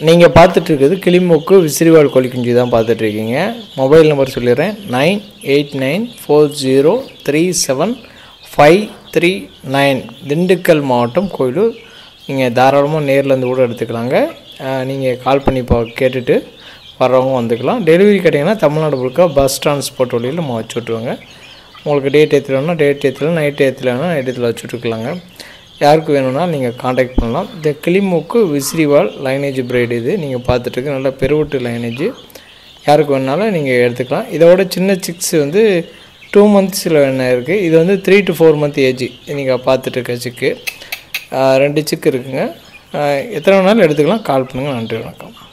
நீங்கள் பார்த்துட்டு இருக்கிறது கிளிமூக்கு விசிறிவால் கோழி குஞ்சு தான் பார்த்துட்டு இருக்கீங்க மொபைல் நம்பர் சொல்லிடுறேன் nine eight nine four zero three seven five three nine Dindigul மாவட்டம் கோயிலூர் நீங்கள் தாராளமாக நேரில் இருந்து கூட எடுத்துக்கலாங்க நீங்கள் கால் பண்ணி பா கேட்டுட்டு வர்றவங்க வந்துக்கலாம் டெலிவரி கேட்டிங்கன்னா தமிழ்நாடு முழுக்க பஸ் டிரான்ஸ்போர்ட் வழியில் நம்ம வச்சு விட்ருவாங்க உங்களுக்கு டேட் ஏற்றலன்னா டேட் ஏற்றலாம் நைட் ஏற்றலன்னா நைட் ஏற்றல வச்சு விட்டுக்கலாங்க யாருக்கு வேணும்னா நீங்கள் காண்டாக்ட் பண்ணலாம் இந்த கிளிமூக்கு விசிறிவால் லைனேஜ் பிரைடு இது நீங்கள் பார்த்துட்டு நல்ல பெருவட்டு லைனேஜ் யாருக்கு வேணாலும் நீங்கள் எடுத்துக்கலாம் இதோட சின்ன சிக்ஸ் வந்து டூ மந்த்ஸில் வேணா இருக்குது இது வந்து three to four month age நீங்கள் பார்த்துட்டு இருக்க சிக்கு ரெண்டு சிக்கு இருக்குங்க ஆஹ் எத்தனை வேணாலும் எடுத்துக்கலாம் கால் பண்ணுங்கள் நன்றி வணக்கம்